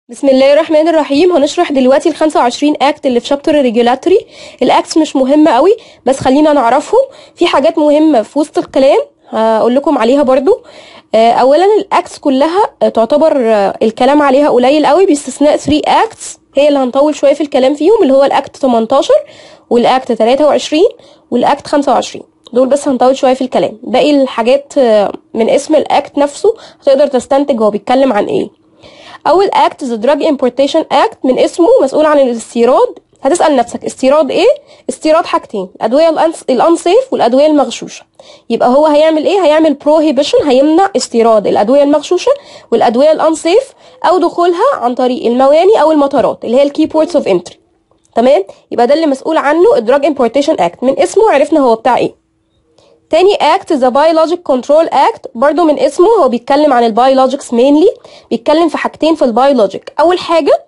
بسم الله الرحمن الرحيم هنشرح دلوقتي ال 25 اكت اللي في شابتر الريجولاتوري الاكتس مش مهمه قوي بس خلينا نعرفهم في حاجات مهمه في وسط الكلام هقول لكم عليها برضو آه، اولا الاكتس كلها آه، تعتبر آه، الكلام عليها قليل قوي باستثناء 3 اكتس هي اللي هنطول شويه في الكلام فيهم اللي هو الاكت 18 والاكت 23 والاكت 25 دول بس هنطول شويه في الكلام باقي الحاجات آه، من اسم الاكت نفسه هتقدر تستنتج هو بيتكلم عن ايه اول اكت ذا دراج امبورتيشن اكت من اسمه مسؤول عن الاستيراد هتسال نفسك استيراد ايه استيراد حاجتين الادويه الأنس- الانسيف والادويه المغشوشه يبقى هو هيعمل ايه هيعمل بروهيبيشن هيمنع استيراد الادويه المغشوشه والادويه الانسيف او دخولها عن طريق المواني او المطارات اللي هي الكي بورتس اوف انتري تمام يبقى ده اللي مسؤول عنه الدراج امبورتيشن اكت من اسمه عرفنا هو بتاع ايه تاني اكت ذا بايولوجيك كنترول اكت برضو من اسمه هو بيتكلم عن البايولوجيكس مينلي بيتكلم في حاجتين في البايولوجيك اول حاجه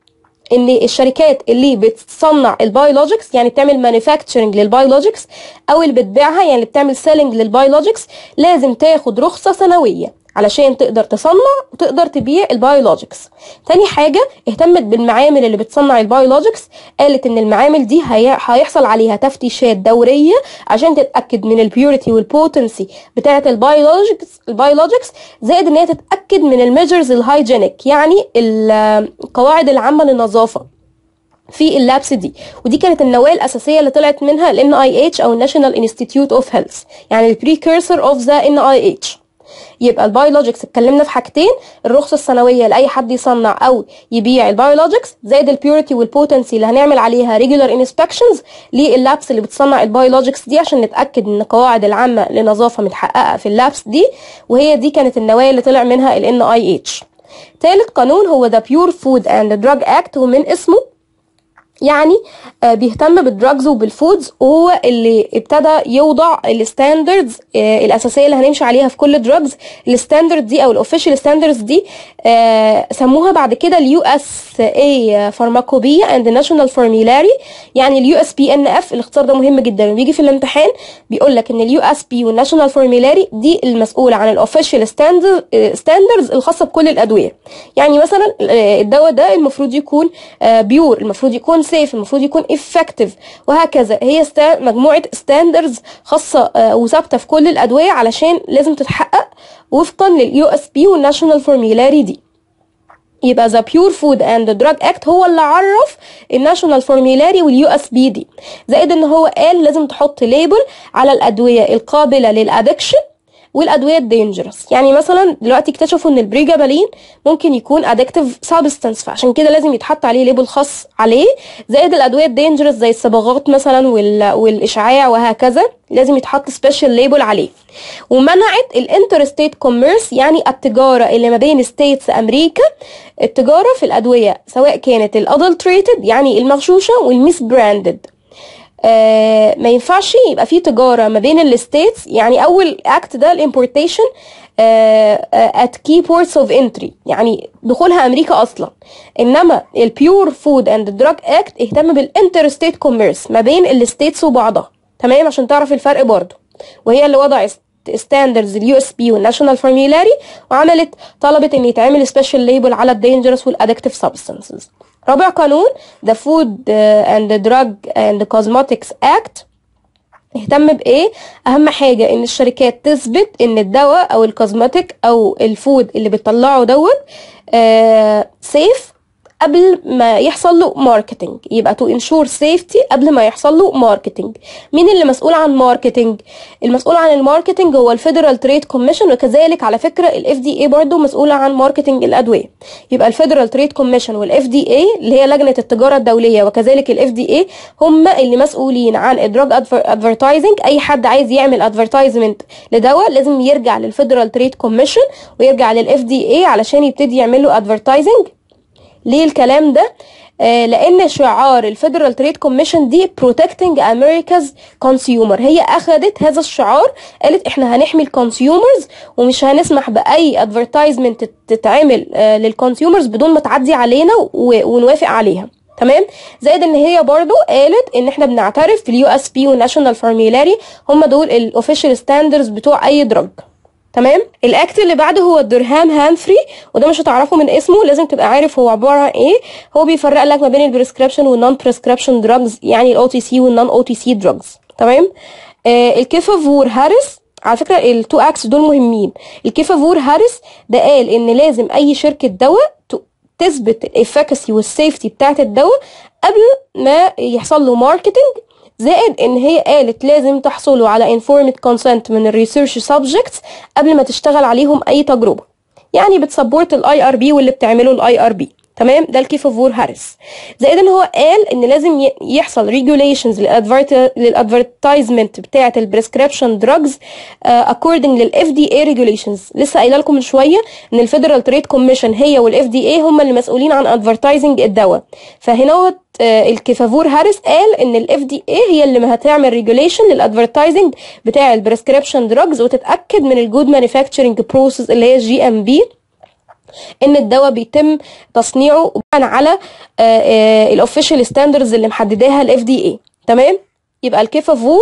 ان الشركات اللي بتصنع البايولوجيكس يعني بتعمل مانيفاكتشرنج للبايولوجيكس او اللي بتبيعها يعني اللي بتعمل سيلينج للبايولوجيكس لازم تاخد رخصه سنويه علشان تقدر تصنع وتقدر تبيع البايولوجيكس تاني حاجة اهتمت بالمعامل اللي بتصنع البايولوجيكس قالت ان المعامل دي هي... هيحصل عليها تفتيشات دورية عشان تتأكد من البيوريتي والبوتنسي بتاعة البايولوجيكس البايولوجيكس زائد ان هي تتأكد من الميجرز الهايجينيك يعني القواعد العامة للنظافة في اللابس دي ودي كانت النواه الاساسيه اللي طلعت منها ال NIH او National Institute of Health يعني البريكورسور اوف ذا NIH يبقى البايولوجيكس اتكلمنا في حاجتين الرخصه السنويه لاي حد يصنع او يبيع البايولوجيكس زائد البيوريتي والبوتنسي اللي هنعمل عليها ريجولار انسبكشنز لللابس اللي بتصنع البايولوجيكس دي عشان نتاكد ان القواعد العامه للنظافه متحققه في اللابس دي وهي دي كانت النواه اللي طلع منها ال NIH تالت قانون هو The Pure Food and Drug Act ومن اسمه يعني آه، بيهتم بالدراجز وبالفودز وهو اللي ابتدى يوضع الستاندردز الاساسيه اللي هنمشي عليها في كل دراجز الستاندرد دي او الاوفيشال ستاندردز دي آه، سموها بعد كده اليو اس اي فارماكوبيا اند ناشونال فورميلاري يعني اليو اس بي ان اف الاختصار ده مهم جدا بيجي في الامتحان بيقول لك ان اليو اس بي والناشونال فورميلاري دي المسؤوله عن الاوفيشال ستاندردز الخاصه بكل الادويه يعني مثلا آه، الدواء ده المفروض يكون بيور المفروض يكون سيف المفروض يكون افكتيف وهكذا هي ستا- مجموعه ستاندردز خاصه آه، وثابته في كل الادويه علشان لازم تتحقق وفقا لليو اس بي والناشونال فورميلاري دي يبقى ذا بيور فود اند دراج اكت هو اللي عرف الناشونال فورميلاري واليو اس بي دي زائد ان هو قال لازم تحط ليبل على الادويه القابله للادكشن والادويه الدينجرس يعني مثلا دلوقتي اكتشفوا ان البريجابالين ممكن يكون ادكتيف سابستنس فعشان كده لازم يتحط عليه ليبل خاص عليه زائد الادويه الدينجرس زي الصبغات مثلا وال... والاشعاع وهكذا لازم يتحط سبيشال ليبل عليه ومنعت الانترستيت كوميرس يعني التجاره اللي ما بين ستيتس امريكا التجاره في الادويه سواء كانت الادلتريتد يعني المغشوشه والميس براندد آه ما ينفعش يبقى في تجاره ما بين الستيتس يعني اول اكت ده الامبورتيشن ات كي بورتس اوف انتري يعني دخولها امريكا اصلا انما البيور فود اند دراج اكت اهتم بالانترستيت كوميرس ما بين الستيتس وبعضها تمام عشان تعرف الفرق برضه وهي اللي وضعت ستاندردز اليو اس بي والناشونال فورميلاري وعملت طلبت ان يتعمل سبيشال ليبل على الدينجرس والادكتيف سبستانسز رابع قانون The Food uh, and the Drug and the Cosmetics Act اهتم بايه اهم حاجه ان الشركات تثبت ان الدواء او الكوزماتيك او الفود اللي بتطلعه دوت آه سيف قبل ما يحصل له ماركتنج يبقى تو انشور سيفتي قبل ما يحصل له ماركتنج مين اللي مسؤول عن ماركتنج المسؤول عن الماركتنج هو الفيدرال تريد كوميشن وكذلك على فكره الاف دي اي برضه مسؤوله عن ماركتنج الادويه يبقى الفيدرال تريد كوميشن والاف دي اي اللي هي لجنه التجاره الدوليه وكذلك الاف دي اي هم اللي مسؤولين عن الدراج ادفرتايزنج اي حد عايز يعمل ادفرتايزمنت لدواء لازم يرجع للفيدرال تريد كوميشن ويرجع للاف دي اي علشان يبتدي يعمل له ادفرتايزنج ليه الكلام ده آه لان شعار الفيدرال تريد كوميشن دي بروتكتنج امريكاز كونسيومر هي اخذت هذا الشعار قالت احنا هنحمي الكونسيومرز ومش هنسمح باي ادفرتايزمنت تتعمل آه للكونسيومرز بدون ما تعدي علينا ونوافق عليها تمام زائد ان هي برضو قالت ان احنا بنعترف في اليو اس بي والناشونال فورميلاري هم دول الاوفيشال ستاندرز بتوع اي دراج تمام الاكت اللي بعده هو الدرهام هانفري وده مش هتعرفه من اسمه لازم تبقى عارف هو عباره عن ايه هو بيفرق لك ما بين البريسكريبشن والنون بريسكريبشن دراجز يعني الاو تي سي والنون او تي سي دراجز تمام آه الكيفافور هارس على فكره التو اكس دول مهمين الكيفافور هارس ده قال ان لازم اي شركه دواء تثبت الافكاسي والسيفتي بتاعت الدواء قبل ما يحصل له ماركتنج زائد ان هي قالت لازم تحصلوا على informed consent من الريسيرش سبجكتس قبل ما تشتغل عليهم اي تجربه يعني بتسبورت الاي ار بي واللي بتعمله الاي ار بي تمام ده الكيفافور هارس زائد ان هو قال ان لازم يحصل ريجوليشنز للادفرتايزمنت بتاعه البريسكريبشن دراجز اكوردنج للاف دي اي ريجوليشنز لسه قايله لكم من شويه ان الفيدرال تريد كوميشن هي والاف دي اي هم اللي مسؤولين عن ادفرتايزنج الدواء فهنا الكيفافور هارس قال ان الاف دي اي هي اللي هتعمل ريجوليشن للادفرتايزنج بتاع البريسكريبشن دراجز وتتاكد من الجود مانيفاكتشرنج بروسيس اللي هي جي ام بي ان الدواء بيتم تصنيعه بناء على الاوفيشال ستاندردز اللي محدداها الاف دي اي تمام يبقى الكيفافور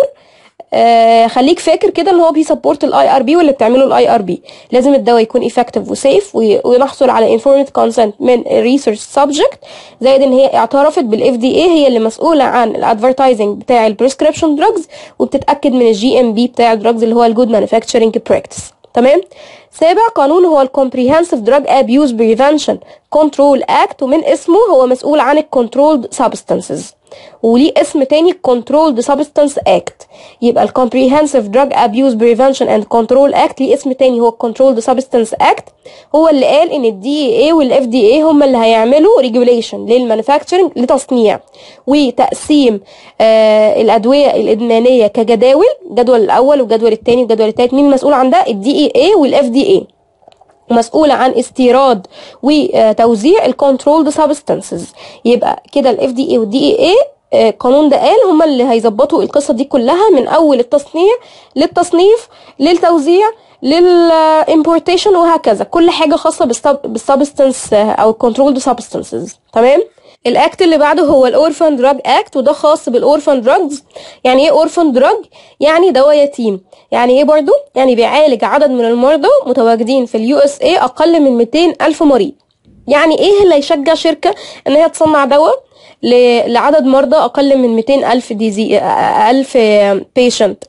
آه خليك فاكر كده ان هو بيسبورت الاي ار بي واللي بتعمله الاي ار بي لازم الدواء يكون افكتيف وسيف ونحصل على انفورمد كونسنت من الريسيرش سبجكت زائد ان هي اعترفت بالاف دي اي هي اللي مسؤوله عن الادفرتايزنج بتاع البريسكريبشن دراجز وبتتاكد من الجي ام بي بتاع الدراجز اللي هو الجود مانيفاكتشرنج براكتس تمام سابع قانون هو الكومبريهنسيف دراج ابيوز بريفنشن كنترول اكت ومن اسمه هو مسؤول عن الكنترولد سبستانسز وليه اسم تاني Controlled Substance Act يبقى ال Comprehensive Drug Abuse Prevention and Control Act ليه اسم تاني هو Controlled Substance Act هو اللي قال ان ال DEA وال FDA هم اللي هيعملوا regulation للمانيفاكتشرنج لتصنيع وتقسيم آه الادويه الادمانيه كجداول الجدول الاول والجدول الثاني والجدول الثالث مين مسؤول عن ده ال DEA وال FDA مسؤولة عن استيراد وتوزيع الكنترولد سبستانسز يبقى كده الاف دي اي والدي اي اي القانون ده قال هما اللي هيظبطوا القصه دي كلها من اول التصنيع للتصنيف للتوزيع للامبورتيشن وهكذا كل حاجه خاصه بالسبستانس او الكنترولد سبستانسز تمام الاكت اللي بعده هو الاورفان دراج اكت وده خاص بالاورفان دراجز يعني ايه اورفان دراج يعني دواء يتيم يعني ايه برضو يعني بيعالج عدد من المرضى متواجدين في اليو اس اي اقل من 200 الف مريض يعني ايه اللي يشجع شركه ان هي تصنع دواء لعدد مرضى اقل من 200 الف ديزي الف بيشنت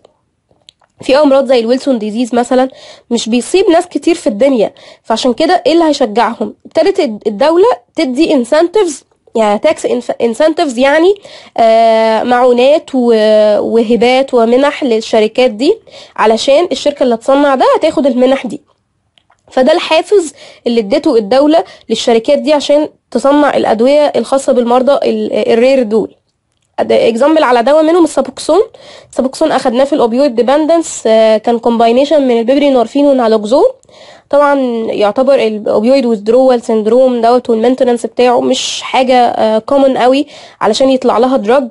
في امراض زي الويلسون ديزيز مثلا مش بيصيب ناس كتير في الدنيا فعشان كده ايه اللي هيشجعهم ابتدت الدوله تدي انسنتيفز يعني تاكس انسنتيفز يعني آه معونات وهبات ومنح للشركات دي علشان الشركه اللي هتصنع ده هتاخد المنح دي فده الحافز اللي ادته الدوله للشركات دي عشان تصنع الادويه الخاصه بالمرضى الرير دول اكزامبل على دواء منهم السابوكسون السابوكسون اخدناه في الاوبيويد ديبندنس كان كومباينيشن من البيبرينورفين والنالوكزون طبعا يعتبر الاوبيويد ويزدرول سندروم دوت والمينتننس بتاعه مش حاجه كومن قوي علشان يطلع لها دراج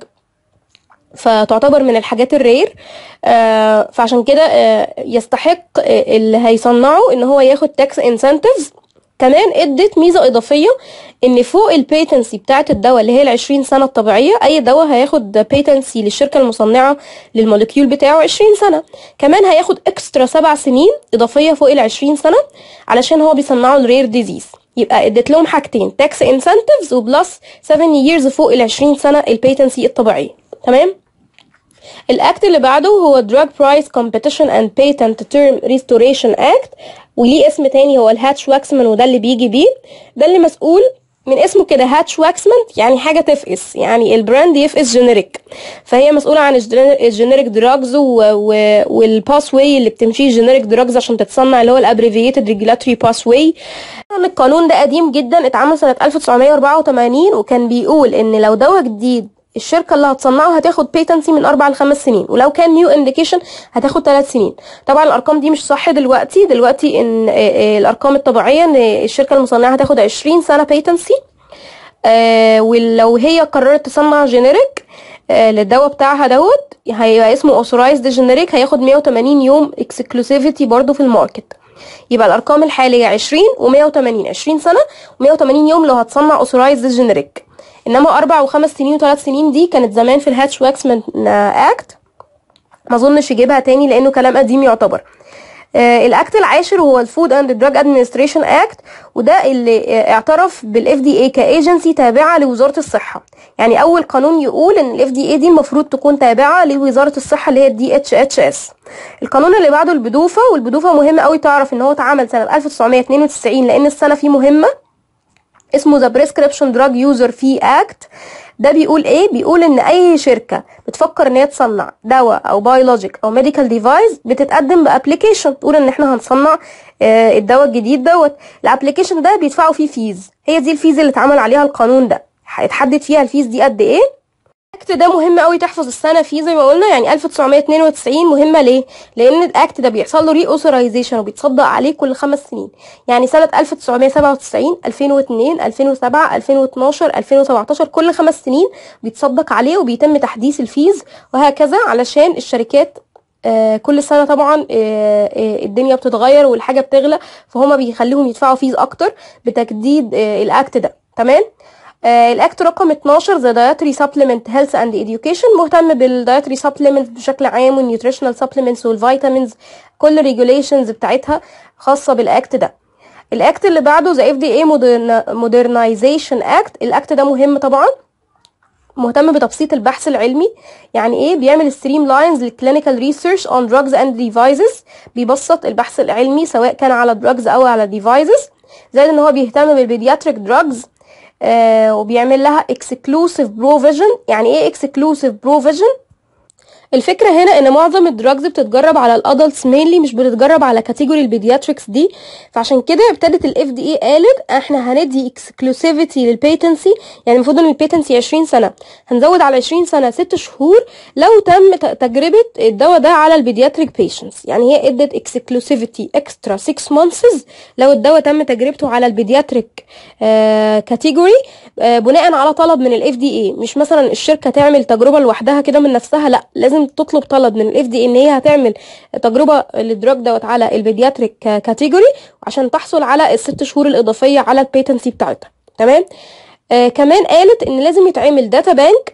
فتعتبر من الحاجات الرير آه فعشان كده آه يستحق آه اللي هيصنعه ان هو ياخد تاكس انسنتيفز كمان ادت ميزه اضافيه ان فوق البيتنسي بتاعه الدواء اللي هي ال 20 سنه الطبيعيه اي دواء هياخد بيتنسي للشركه المصنعه للموليكيول بتاعه 20 سنه كمان هياخد اكسترا سبع سنين اضافيه فوق ال 20 سنه علشان هو بيصنعوا الرير ديزيز يبقى ادت لهم حاجتين تاكس انسنتيفز وبلس 7 ييرز فوق ال 20 سنه البيتنسي الطبيعيه تمام الاكت اللي بعده هو Drug Price Competition and Patent Term Restoration Act وليه اسم تاني هو الهاتش واكسمان وده اللي بيجي بيه ده اللي مسؤول من اسمه كده هاتش واكسمنت يعني حاجه تفقس يعني البراند يفقس جينيريك فهي مسؤوله عن الجينيريك دراجز والباس واي اللي بتمشيه الجينيريك دراجز عشان تتصنع اللي هو الابريفيتد ريجولاتوري باس واي القانون ده قديم جدا اتعمل سنه 1984 وكان بيقول ان لو دواء جديد الشركه اللي هتصنعه هتاخد بيتنسي من اربع لخمس سنين ولو كان نيو انديكيشن هتاخد ثلاث سنين طبعا الارقام دي مش صح دلوقتي دلوقتي ان الارقام الطبيعيه ان الشركه المصنعه هتاخد 20 سنه بيتنسي ولو هي قررت تصنع جينيريك للدواء بتاعها دوت هيبقى اسمه اوثورايزد جينيريك هياخد 180 يوم اكسكلوسيفيتي برضو في الماركت يبقى الارقام الحاليه 20 و180 20 سنه و180 يوم لو هتصنع اوثورايزد جينيريك انما اربع وخمس سنين وثلاث سنين دي كانت زمان في الهاتش واكسمان اكت ما اظنش يجيبها تاني لانه كلام قديم يعتبر الاكت العاشر هو الفود اند دراج ادمنستريشن اكت وده اللي آه، اعترف بالاف دي اي كايجنسي تابعه لوزاره الصحه يعني اول قانون يقول ان الاف دي اي دي المفروض تكون تابعه لوزاره الصحه اللي هي الدي اتش اتش اس القانون اللي بعده البدوفه والبدوفه مهم قوي تعرف ان هو اتعمل سنه 1992 لان السنه فيه مهمه اسمه ذا بريسكريبشن دراج يوزر في اكت ده بيقول ايه بيقول ان اي شركه بتفكر ان هي تصنع دواء او بيولوجيك او ميديكال ديفايس بتتقدم بابلكيشن تقول ان احنا هنصنع آه، الدواء الجديد دوت الابلكيشن ده بيدفعوا فيه فيز هي دي الفيز اللي اتعمل عليها القانون ده هيتحدد فيها الفيز دي قد ايه الاكت ده مهم قوي تحفظ السنه فيه زي ما قلنا يعني 1992 مهمه ليه لان الاكت ده بيحصل له ري اوثرايزيشن وبيتصدق عليه كل خمس سنين يعني سنه 1997 2002 2007 2012 2017 كل خمس سنين بيتصدق عليه وبيتم تحديث الفيز وهكذا علشان الشركات آه، كل سنه طبعا آه، آه، الدنيا بتتغير والحاجه بتغلى فهما بيخليهم يدفعوا فيز اكتر بتجديد آه، الاكت ده تمام آه، الاكت رقم 12 ذا دايتري سبلمنت هيلث اند education مهتم بالدايتري سبلمنت بشكل عام والنيوتريشنال سبلمنتس والفيتامينز كل الريجوليشنز بتاعتها خاصه بالاكت ده الاكت اللي بعده ذا اف دي اي مودرنايزيشن اكت الاكت ده مهم طبعا مهتم بتبسيط البحث العلمي يعني ايه بيعمل ستريم لاينز للكلينيكال ريسيرش اون دراجز اند ديفايسز بيبسط البحث العلمي سواء كان على دراجز او على ديفايسز زائد ان هو بيهتم بالبيدياتريك دراجز آه وبيعمل لها exclusive provision يعني ايه exclusive provision الفكرة هنا ان معظم الدراجز بتتجرب على الادلتس مينلي مش بتتجرب على كاتيجوري البيدياتريكس دي فعشان كده ابتدت الاف دي اي قالت احنا هندي اكسكلوسيفيتي للبيتنسي يعني المفروض ان البيتنسي 20 سنة هنزود على 20 سنة 6 شهور لو تم ت- تجربة الدواء ده على البيدياتريك بيشنتس يعني هي ادت اكسكلوسيفيتي اكسترا 6 مانثز لو الدواء تم تجربته على البيدياتريك كاتيجوري بناء على طلب من الاف دي اي مش مثلا الشركه تعمل تجربه لوحدها كده من نفسها لا لازم تطلب طلب من الاف دي ان هي هتعمل تجربه للدراج دوت على البيدياتريك كاتيجوري عشان تحصل على الست شهور الاضافيه على البيتنسي بتاعتها تمام آه كمان قالت ان لازم يتعمل داتا بانك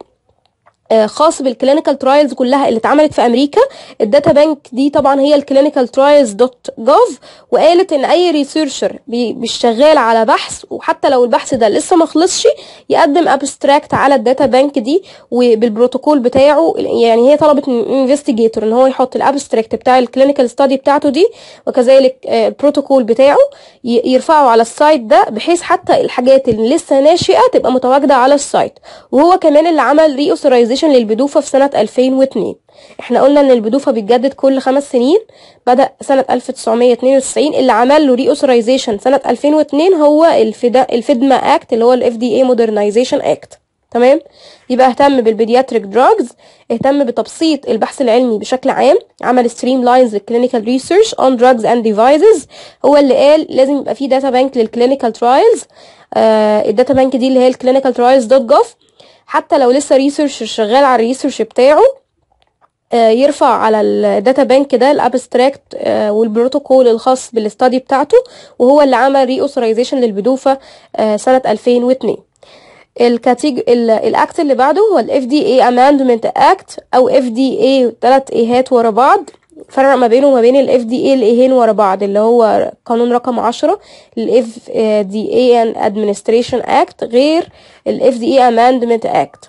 آه، خاص بالكلينيكال ترايلز كلها اللي اتعملت في امريكا الداتا بانك دي طبعا هي الكلينيكال ترايلز دوت جوف وقالت ان اي ريسيرشر بيشتغل على بحث وحتى لو البحث ده لسه ما خلصش يقدم ابستراكت على الداتا بانك دي وبالبروتوكول بتاعه يعني هي طلبت من انفستيجيتور ان هو يحط الابستراكت بتاع الكلينيكال ستادي بتاعته دي وكذلك آه، البروتوكول بتاعه ي- يرفعه على السايت ده بحيث حتى الحاجات اللي لسه ناشئه تبقى متواجده على السايت وهو كمان اللي عمل ري اوثرايزيشن للبدوفه في سنه 2002 احنا قلنا ان البدوفه بيتجدد كل خمس سنين بدا سنه 1992 اللي عمل له ري اوثرايزيشن سنه 2002 هو الفدا الفيدما اكت اللي هو الاف دي اي مودرنايزيشن اكت تمام يبقى اهتم بالبيدياتريك دراجز اهتم بتبسيط البحث العلمي بشكل عام عمل ستريم لاينز للكلينيكال ريسيرش اون دراجز اند ديفايسز هو اللي قال لازم يبقى في داتا بانك للكلينيكال ترايلز الداتا بانك دي اللي هي الكلينيكال ترايلز دوت جوف حتى لو لسه ريسيرش شغال على الريسيرش بتاعه آه، يرفع على الداتا بانك ده الابستراكت والبروتوكول الخاص بالاستادي بتاعته وهو اللي عمل ري اوثرايزيشن للبدوفه آه، سنه 2002 الكاتيج ال- الاكت اللي بعده هو الاف دي اي اماندمنت اكت او اف دي اي ثلاث ايهات ورا بعض فرق ما بينه وما بين الاف دي اي الايهين ورا بعض اللي هو قانون رقم 10 الاف دي اي ان ادمنستريشن اكت غير الاف دي اي اماندمنت اكت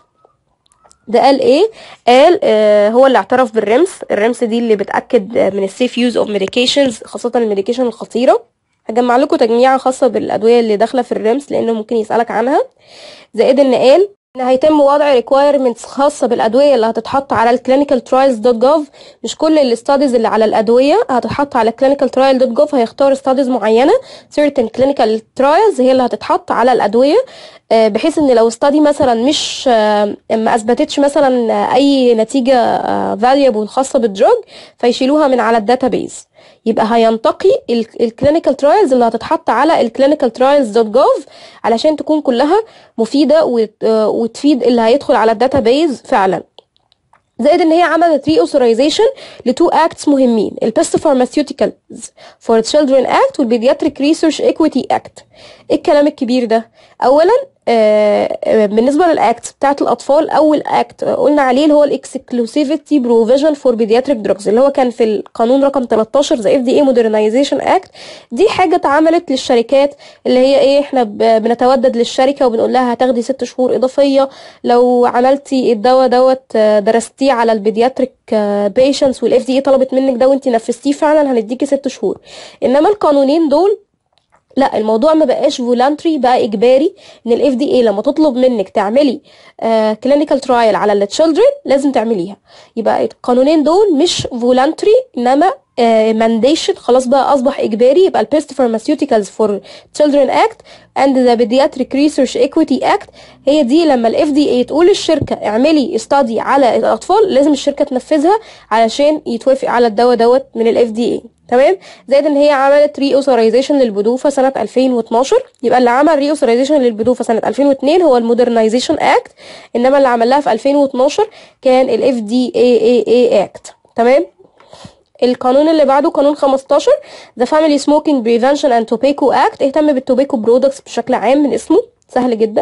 ده قال ايه قال آه هو اللي اعترف بالرمس الرمس دي اللي بتاكد آه، من السيف يوز اوف ميديكيشنز خاصه الميديكيشن الخطيره هجمع لكم تجميعه خاصه بالادويه اللي داخله في الرمس لانه ممكن يسالك عنها زائد ان قال ان هيتم وضع ريكوايرمنتس خاصه بالادويه اللي هتتحط على الكلينيكال ترايلز دوت جوف مش كل الاستاديز اللي على الادويه هتتحط على الكلينيكال ترايل دوت جوف هيختار استاديز معينه certain clinical trials هي اللي هتتحط على الادويه آه، بحيث ان لو استادي مثلا مش آه، ما اثبتتش مثلا آه، اي نتيجه valuable خاصه بالدراج فيشيلوها من على الداتابيز يبقى هينتقي الكلينيكال ترايلز اللي هتتحط على الكلينيكال ترايلز دوت جوف علشان تكون كلها مفيده وت- آه، وتفيد اللي هيدخل على الداتابيز فعلا زائد ان هي عملت ري اوثرايزيشن لتو اكتس مهمين البيست فارماسيوتيكالز فور تشيلدرن اكت والبيدياتريك ريسيرش ايكويتي اكت ايه الكلام الكبير ده اولا آه، آه، بالنسبه للاكت بتاعت الاطفال اول اكت قلنا عليه اللي هو الاكسكلوسيفيتي بروفيجن فور بيدياتريك دراجز اللي هو كان في القانون رقم 13 زي اف دي اي مودرنايزيشن اكت دي حاجه اتعملت للشركات اللي هي ايه احنا ب- بنتودد للشركه وبنقول لها هتاخدي ست شهور اضافيه لو عملتي الدواء دوت آه، درستيه على البيدياتريك بيشنتس والاف دي اي طلبت منك ده وانت نفذتيه فعلا هنديكي ست شهور انما القانونين دول لا الموضوع ما بقاش فولانتري بقى اجباري ان الاف دي اي لما تطلب منك تعملي كلينيكال ترايل على التشيلدرن لازم تعمليها يبقى القانونين دول مش فولانتري انما مانديشن خلاص بقى اصبح اجباري يبقى البيست فارماسيوتيكالز فور تشيلدرن اكت اند ذا بيدياتريك ريسيرش ايكويتي اكت هي دي لما الاف دي اي تقول للشركه اعملي استادي على الاطفال لازم الشركه تنفذها علشان يتوافق على الدواء دوت من الاف دي اي تمام زائد ان هي عملت ري اوثرايزيشن للبدوفه سنه 2012 يبقى اللي عمل ري اوثرايزيشن للبدوفه سنه 2002 هو المودرنايزيشن اكت انما اللي عملها في 2012 كان الاف دي اي اي اي اكت تمام القانون اللي بعده قانون 15 The Family Smoking Prevention and Tobacco Act اهتم بالتوباكو برودكتس بشكل عام من اسمه سهل جدا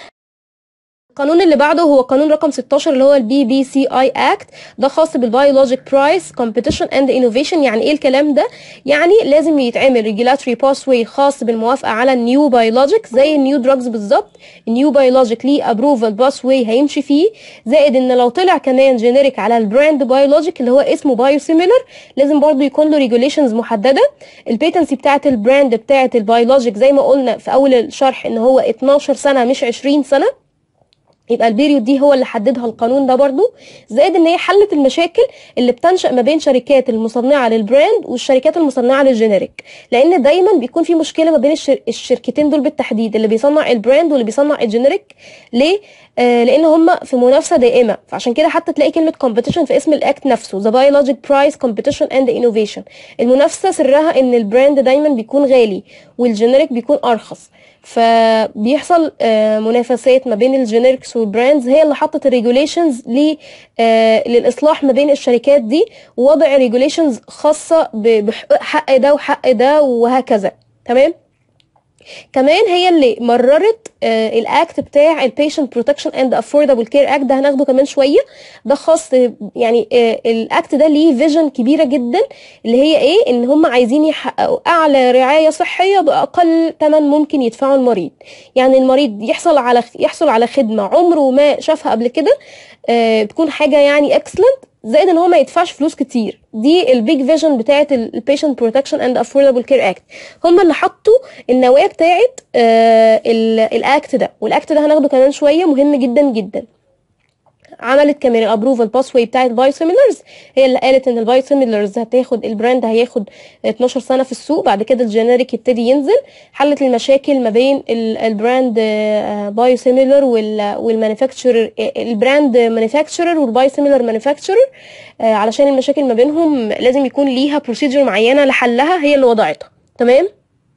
القانون اللي بعده هو قانون رقم 16 اللي هو البي بي سي اي اكت ده خاص بالبيولوجيك برايس كومبيتيشن اند انوفيشن يعني ايه الكلام ده يعني لازم يتعمل ريجولاتوري باثوي خاص بالموافقه على النيو بيولوجيك زي النيو دراجز بالظبط النيو بيولوجيك ليه ابروفال باثوي هيمشي فيه زائد ان لو طلع كمان جينيريك على البراند بيولوجيك اللي هو اسمه بايو سيميلر لازم برضو يكون له ريجوليشنز محدده البيتنسي بتاعه البراند بتاعه البيولوجيك زي ما قلنا في اول الشرح ان هو 12 سنه مش 20 سنه يبقى البيريود دي هو اللي حددها القانون ده برضو زائد ان هي حلت المشاكل اللي بتنشأ ما بين شركات المصنعة للبراند والشركات المصنعة للجينيريك لان دايما بيكون في مشكلة ما بين الشر... الشركتين دول بالتحديد اللي بيصنع البراند واللي بيصنع الجينيريك ليه آه لان هم في منافسة دائمة فعشان كده حتى تلاقي كلمة competition في اسم الاكت نفسه the biologic price competition and innovation المنافسة سرها ان البراند دايما بيكون غالي والجينيريك بيكون ارخص فبيحصل آه، منافسات ما بين الجينيركس والبراندز هي اللي حطت الريجوليشنز للاصلاح ما بين الشركات دي ووضع ريجوليشنز خاصه ب- بحق ده وحق ده وهكذا تمام كمان هي اللي مررت آه الاكت بتاع البيشنت بروتكشن اند افوردبل كير اكت ده هناخده كمان شويه ده خاص آه، يعني آه الاكت ده ليه فيجن كبيره جدا اللي هي ايه ان هم عايزين يحققوا اعلى رعايه صحيه باقل ثمن ممكن يدفعه المريض يعني المريض يحصل على يحصل على خدمه عمره ما شافها قبل كده آه بتكون حاجه يعني اكسلنت زائد ان هو ما يدفعش فلوس كتير دي البيج فيجن بتاعه البيشنت بروتكشن اند افوردبل كير اكت هم اللي حطوا النواه بتاعه آه الاكت ده والاكت ده هناخده كمان شويه مهم جدا جدا عملت كمان الابروفال باثوي بتاعت بايوسيميلرز هي اللي قالت ان البايوسيميلرز هتاخد البراند هياخد 12 سنه في السوق بعد كده الجينيريك يبتدي ينزل حلت المشاكل ما بين ال- البراند بايوسيميلر والمانيفاكتشرر البراند مانيفاكتشرر والبايوسيميلر مانيفاكتشرر علشان المشاكل ما بينهم لازم يكون ليها بروسيجر معينه لحلها هي اللي وضعتها تمام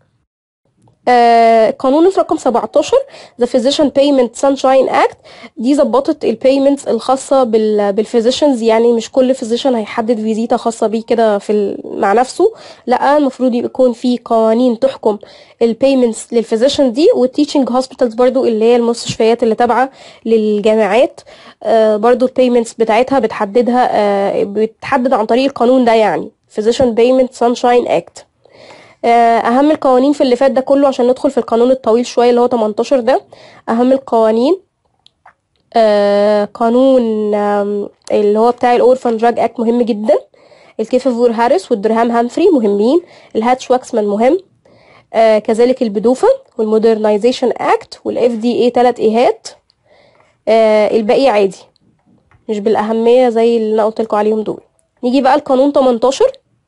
آه، قانون رقم 17 The Physician Payment Sunshine Act دي ظبطت البيمنتس الخاصة بال بالفيزيشنز يعني مش كل فيزيشن هيحدد فيزيتا خاصة بيه كده في ال- مع نفسه لا المفروض يكون في قوانين تحكم البيمنتس للفيزيشن دي والتيتشنج هوسبيتالز برضو اللي هي المستشفيات اللي تابعة للجامعات آه، برضو البيمنتس بتاعتها بتحددها آه، بتحدد عن طريق القانون ده يعني Physician Payment Sunshine Act آه، اهم القوانين في اللي فات ده كله عشان ندخل في القانون الطويل شويه اللي هو 18 ده اهم القوانين آه، قانون آم، اللي هو بتاع الاورفان دراج اكت مهم جدا الكيفافور هاريس والدرهام هامفري مهمين الهاتش واكسمان مهم آه، كذلك البدوفة والمودرنايزيشن اكت والاف دي اي تلات ايهات آه، الباقي عادي مش بالاهميه زي اللي انا قلت لكم عليهم دول نيجي بقى القانون 18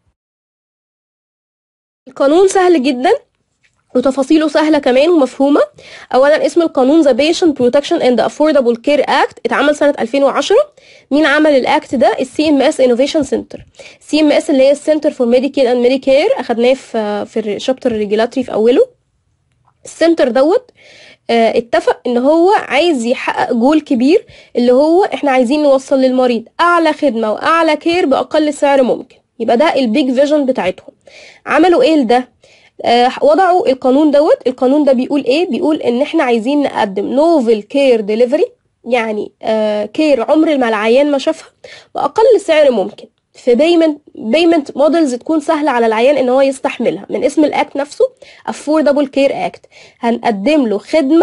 القانون سهل جدا وتفاصيله سهلة كمان ومفهومة أولا اسم القانون The Patient Protection and Affordable Care Act اتعمل سنة 2010 مين عمل الأكت ده السي ام اس انوفيشن سنتر سي ام اس اللي هي السنتر فور ميديكال اند ميديكير اخدناه في في الشابتر الريجولاتري في اوله السنتر دوت آه، اتفق ان هو عايز يحقق جول كبير اللي هو احنا عايزين نوصل للمريض اعلى خدمه واعلى كير باقل سعر ممكن يبقى ده البيج فيجن بتاعتهم عملوا ايه لده آه، وضعوا القانون دوت القانون ده بيقول ايه بيقول ان احنا عايزين نقدم نوفل كير ديليفري يعني كير عمر ما العيان ما شافها باقل سعر ممكن في بيمنت بيمنت مودلز تكون سهله على العيان ان هو يستحملها من اسم الاكت نفسه افوردبل كير اكت هنقدم له خدمه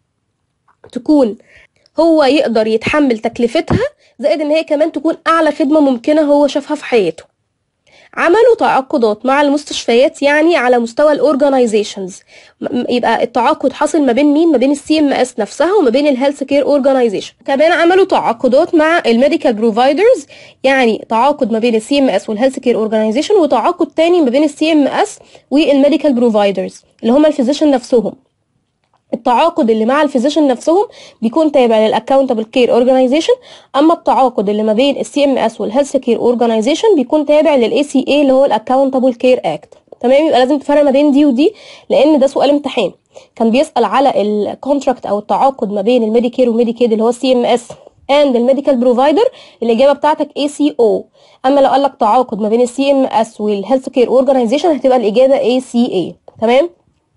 تكون هو يقدر يتحمل تكلفتها زائد ان هي كمان تكون اعلى خدمه ممكنه هو شافها في حياته عملوا تعاقدات مع المستشفيات يعني على مستوى الاورجنايزيشنز يبقى التعاقد حاصل ما بين مين ما بين السي ام اس نفسها وما بين الهيلث كير اورجنايزيشن كمان عملوا تعاقدات مع الميديكال بروفايدرز يعني تعاقد ما بين السي ام اس والهيلث كير اورجنايزيشن وتعاقد تاني ما بين السي ام اس والميديكال بروفايدرز اللي هم الفيزيشن نفسهم التعاقد اللي مع الفيزيشن نفسهم بيكون تابع للاكونتبل كير اورجانيزيشن اما التعاقد اللي ما بين السي ام اس والهيلث كير اورجانيزيشن بيكون تابع للاي سي اي اللي هو الاكونتبل كير اكت تمام يبقى لازم تفرق ما بين دي ودي لان ده سؤال امتحان كان بيسال على الكونتراكت او التعاقد ما بين الميديكير والميديكيد اللي هو السي ام اس اند الميديكال بروفايدر الاجابه بتاعتك اي سي او اما لو قال لك تعاقد ما بين السي ام اس والهيلث كير اورجانيزيشن هتبقى الاجابه اي سي اي تمام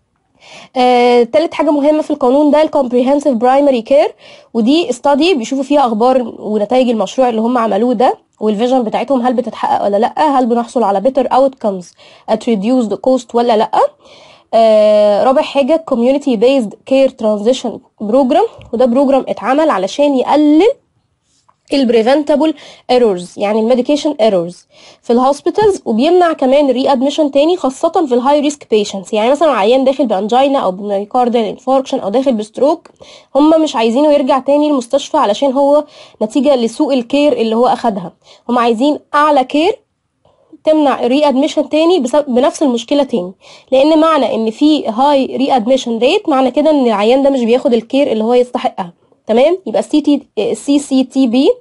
آه، تالت حاجة مهمة في القانون ده الكومبريهنسيف برايمري كير ودي استادي بيشوفوا فيها اخبار ونتائج المشروع اللي هم عملوه ده والفيجن بتاعتهم هل بتتحقق ولا لا هل بنحصل على better outcomes at reduced cost ولا لا آه رابع حاجة community based care transition program وده بروجرام اتعمل علشان يقلل البريفنتابل ايرورز يعني الميديكيشن ايرورز في الهوسبيتالز وبيمنع كمان الري ادميشن تاني خاصه في الهاي ريسك بيشنتس يعني مثلا عيان داخل بانجينا او بميوكاردال انفاركشن او داخل بستروك هم مش عايزينه يرجع تاني المستشفى علشان هو نتيجه لسوء الكير اللي هو اخدها هم عايزين اعلى كير تمنع الري ادميشن تاني بسبب بنفس المشكله تاني لان معنى ان في هاي ري ادميشن ريت معنى كده ان العيان ده مش بياخد الكير اللي هو يستحقها تمام يبقى السي تي السي سي تي بي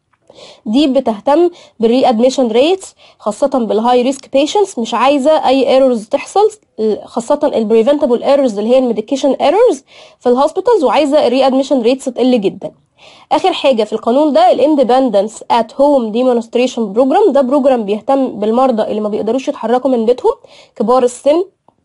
دي بتهتم بالري ادميشن ريتس خاصة بالهاي ريسك بيشنتس مش عايزة اي ايرورز تحصل خاصة البريفنتابل ايرورز اللي هي الميديكيشن ايرورز في الهوسبيتالز وعايزة الري ادميشن ريتس تقل جدا اخر حاجه في القانون ده الاندبندنس ات هوم ديمونستريشن بروجرام ده بروجرام بيهتم بالمرضى اللي ما بيقدروش يتحركوا من بيتهم كبار السن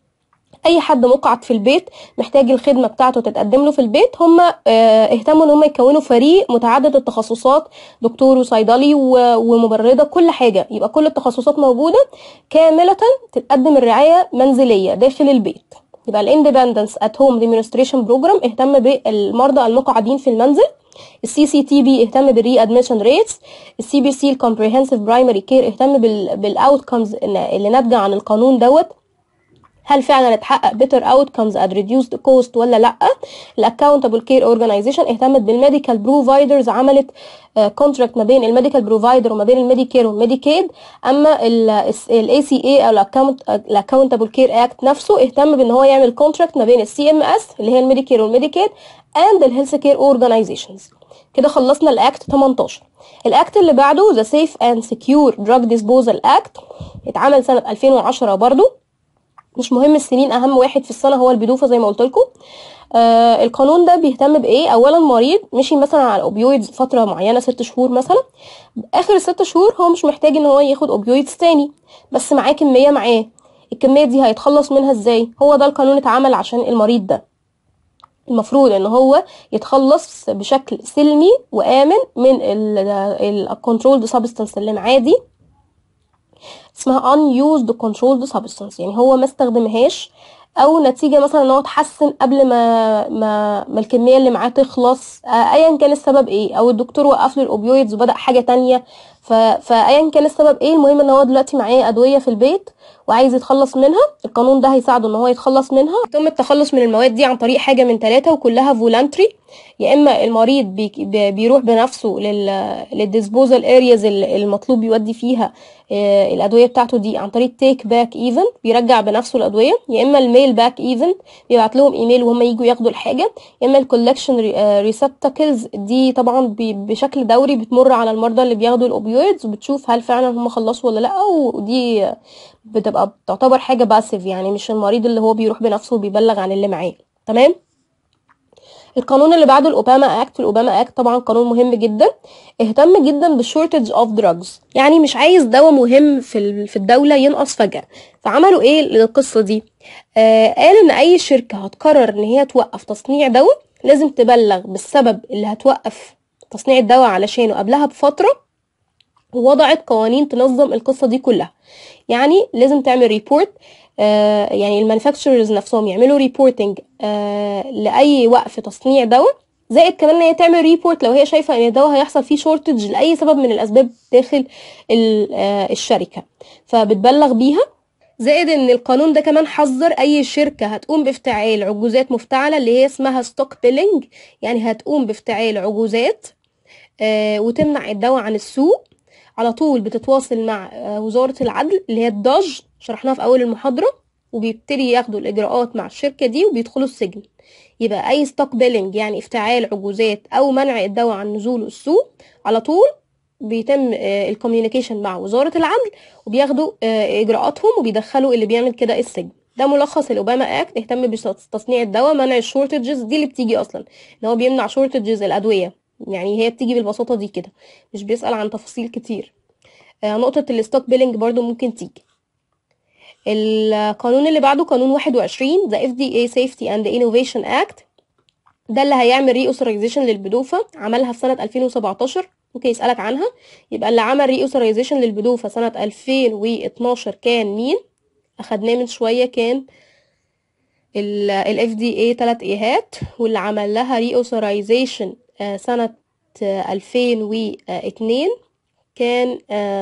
اي حد مقعد في البيت محتاج الخدمه بتاعته تتقدم له في البيت هم اهتموا ان هم يكونوا فريق متعدد التخصصات دكتور وصيدلي ومبرده كل حاجه يبقى كل التخصصات موجوده كامله تتقدم الرعايه منزليه داخل البيت يبقى الاندبندنس ات هوم ديمونستريشن بروجرام اهتم بالمرضى المقعدين في المنزل السي سي تي بي اهتم بالري ادميشن ريتس السي بي سي الكومبريهنسيف برايمري كير اهتم بالاوتكمز اللي ناتجه عن القانون دوت هل فعلا اتحقق better outcomes at reduced cost ولا لا الاكونتبل كير اورجانيزيشن اهتمت بالميديكال بروفايدرز عملت كونتراكت ما بين الميديكال بروفايدر وما بين الميديكير والميديكيد اما الاي سي اي او الاكونتبل كير اكت نفسه اهتم بان هو يعمل كونتراكت ما بين السي ام اس اللي هي الميديكير والميديكيد اند الهيلث كير اورجانيزيشنز كده خلصنا الاكت 18 الاكت اللي بعده ذا سيف اند سكيور دراج ديسبوزال اكت اتعمل سنه 2010 برضو مش مهم السنين اهم واحد في السنه هو البيدوفه زي ما قلت لكم آه القانون ده بيهتم بايه اولا مريض مشي مثلا على اوبيويدز فتره معينه ست شهور مثلا اخر الست شهور هو مش محتاج ان هو ياخد اوبيويدز تاني بس معاه كميه معاه الكميه دي هيتخلص منها ازاي هو ده القانون اتعمل عشان المريض ده المفروض ان هو يتخلص بشكل سلمي وامن من الكنترولد سبستانس اللي معاه دي اسمها unused controlled substance يعني هو ما استخدمهاش او نتيجه مثلا ان هو اتحسن قبل ما ما, ما الكميه اللي معاه تخلص ايا كان السبب ايه او الدكتور وقف له الاوبيويدز وبدا حاجه تانية فايا كان السبب ايه المهم ان هو دلوقتي معاه ادويه في البيت وعايز يتخلص منها القانون ده هيساعده ان هو يتخلص منها يتم التخلص من المواد دي عن طريق حاجه من ثلاثه وكلها فولانتري يا اما المريض بي بيروح بنفسه للديسبوزال ارياز المطلوب يودي فيها الادويه بتاعته دي عن طريق تيك باك ايفنت بيرجع بنفسه الادويه يا اما الميل باك ايفنت بيبعت لهم ايميل وهم يجوا ياخدوا الحاجه يا اما الكولكشن ريسبتاكلز دي طبعا بشكل دوري بتمر على المرضى اللي بياخدوا الاوبيويدز وبتشوف هل فعلا هم خلصوا ولا لا ودي بتبقى تعتبر حاجه باسيف يعني مش المريض اللي هو بيروح بنفسه وبيبلغ عن اللي معاه تمام القانون اللي بعده الاوباما اكت الاوباما اكت طبعا قانون مهم جدا اهتم جدا بالشورتج اوف دراجز يعني مش عايز دواء مهم في في الدوله ينقص فجاه فعملوا ايه للقصه دي آه قال ان اي شركه هتقرر ان هي توقف تصنيع دواء لازم تبلغ بالسبب اللي هتوقف تصنيع الدواء علشانه قبلها بفتره ووضعت قوانين تنظم القصه دي كلها يعني لازم تعمل ريبورت آه يعني المانيفاكتشرز نفسهم يعملوا ريبورتنج آه لاي وقف تصنيع دواء زائد كمان ان هي تعمل ريبورت لو هي شايفه ان الدواء هيحصل فيه شورتج لاي سبب من الاسباب داخل آه الشركه فبتبلغ بيها زائد ان القانون ده كمان حذر اي شركه هتقوم بافتعال عجوزات مفتعله اللي هي اسمها ستوك بيلينج يعني هتقوم بافتعال عجوزات آه وتمنع الدواء عن السوق على طول بتتواصل مع وزاره العدل اللي هي الداج شرحناها في اول المحاضره وبيبتدي ياخدوا الاجراءات مع الشركه دي وبيدخلوا السجن يبقى اي ستوك بيلينج يعني افتعال عجوزات او منع الدواء عن نزوله السوق على طول بيتم الكوميونيكيشن مع وزاره العدل وبياخدوا اجراءاتهم وبيدخلوا اللي بيعمل كده السجن ده ملخص الاوباما اكت اهتم بتصنيع الدواء منع الشورتجز دي اللي بتيجي اصلا ان هو بيمنع شورتجز الادويه يعني هي بتيجي بالبساطه دي كده مش بيسال عن تفاصيل كتير نقطه الستوك بيلينج برضو ممكن تيجي القانون اللي بعده قانون 21 The FDA Safety and Innovation Act ده اللي هيعمل ري اوثرايزيشن للبدوفة عملها في سنة 2017 ممكن يسألك عنها يبقى اللي عمل ري اوثرايزيشن للبدوفة سنة 2012 كان مين أخدناه من شوية كان ال FDA تلات ايهات واللي عمل لها ري اوثرايزيشن سنة 2002 كان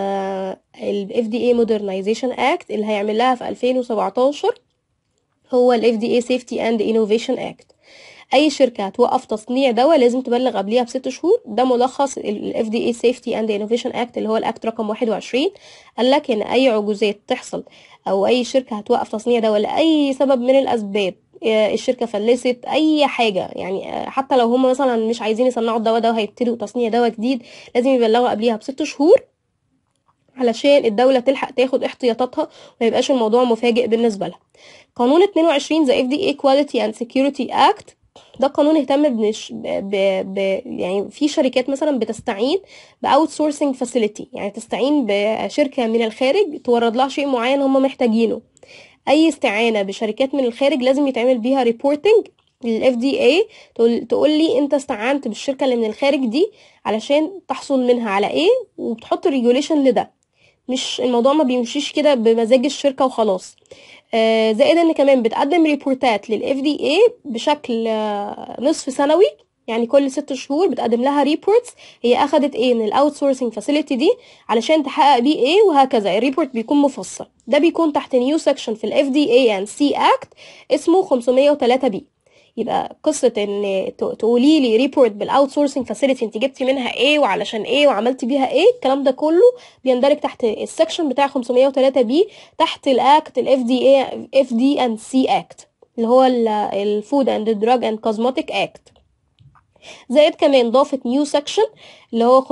ال FDA Modernization Act اللي هيعمل لها في 2017 هو ال FDA Safety and Innovation Act اي شركه هتوقف تصنيع دواء لازم تبلغ قبليها بست شهور ده ملخص ال FDA Safety and Innovation Act اللي هو الاكت رقم 21 قال لك ان اي عجوزات تحصل او اي شركه هتوقف تصنيع دواء لاي سبب من الاسباب الشركه فلست اي حاجه يعني حتى لو هم مثلا مش عايزين يصنعوا الدواء ده وهيبتدوا تصنيع دواء جديد لازم يبلغوا قبليها بست شهور علشان الدولة تلحق تاخد احتياطاتها وما يبقاش الموضوع مفاجئ بالنسبة لها قانون 22 The FDA Quality and Security Act ده قانون اهتم بنش ب... ب... يعني في شركات مثلا بتستعين باوت سورسنج فاسيلتي يعني تستعين بشركه من الخارج تورد لها شيء معين هم محتاجينه اي استعانه بشركات من الخارج لازم يتعمل بيها ريبورتنج للاف دي اي تقول لي انت استعنت بالشركه اللي من الخارج دي علشان تحصل منها على ايه وبتحط ريجوليشن لده مش الموضوع ما بيمشيش كده بمزاج الشركه وخلاص آه زائد ان كمان بتقدم ريبورتات للاف دي اي بشكل آه نصف سنوي يعني كل ست شهور بتقدم لها ريبورتس هي اخدت ايه من الاوت سورسنج فاسيلتي دي علشان تحقق بيه ايه وهكذا الريبورت بيكون مفصل ده بيكون تحت نيو سكشن في الاف دي اي اند سي اكت اسمه 503 بي يبقى قصة ان تقولي لي ريبورت بالاوت سورسنج فاسيلتي انت جبتي منها ايه وعلشان ايه وعملتي بيها ايه الكلام ده كله بيندرج تحت السكشن بتاع 503 بي تحت الاكت الاف دي اي اف دي اند سي اكت اللي هو الفود اند دراج اند كوزموتيك اكت زائد كمان ضافت نيو سكشن اللي هو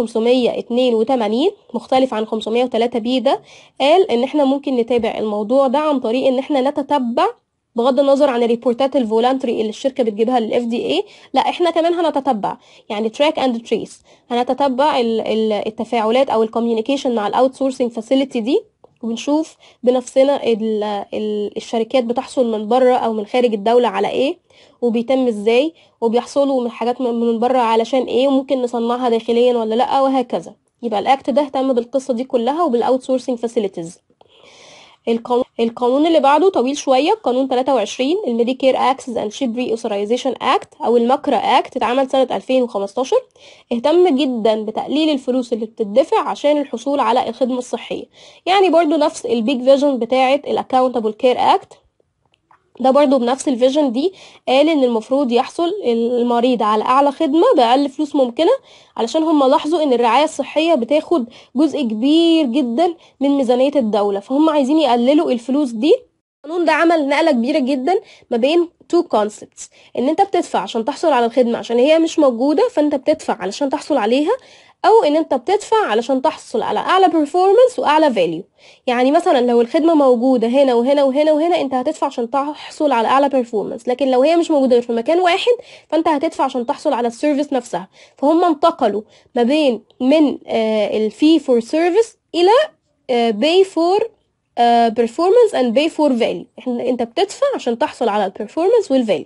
582 مختلف عن 503 بي ده قال ان احنا ممكن نتابع الموضوع ده عن طريق ان احنا نتتبع بغض النظر عن الريبورتات الفولانتري اللي الشركه بتجيبها للاف دي اي لا احنا كمان هنتتبع يعني تراك اند تريس هنتتبع التفاعلات او الكوميونيكيشن مع الاوت سورسنج فاسيلتي دي وبنشوف بنفسنا ال ال الشركات بتحصل من بره او من خارج الدوله على ايه وبيتم ازاي وبيحصلوا من حاجات من بره علشان ايه وممكن نصنعها داخليا ولا لا وهكذا يبقى الاكت ده اهتم بالقصه دي كلها وبالاوت سورسنج فاسيلتيز القانون القانون اللي بعده طويل شويه قانون 23 الميديكير اكسس اند شيب ري اوثرايزيشن اكت او المكرا اكت اتعمل سنه 2015 اهتم جدا بتقليل الفلوس اللي بتدفع عشان الحصول على الخدمه الصحيه يعني برضو نفس البيج فيجن بتاعه الاكاونتابل كير اكت ده برضو بنفس الفيجن دي قال ان المفروض يحصل المريض على اعلى خدمه باقل فلوس ممكنه علشان هم لاحظوا ان الرعايه الصحيه بتاخد جزء كبير جدا من ميزانيه الدوله فهم عايزين يقللوا الفلوس دي القانون ده عمل نقله كبيره جدا ما بين two concepts ان انت بتدفع عشان تحصل على الخدمة عشان هي مش موجودة فانت بتدفع علشان تحصل عليها او ان انت بتدفع علشان تحصل على اعلى performance واعلى value يعني مثلا لو الخدمة موجودة هنا وهنا وهنا وهنا انت هتدفع عشان تحصل على اعلى performance لكن لو هي مش موجودة غير في مكان واحد فانت هتدفع عشان تحصل على السيرفيس نفسها فهم انتقلوا ما بين من الفي فور سيرفيس الى باي فور performance and pay for value إحنا- انت بتدفع عشان تحصل على البرفورمانس والفاليو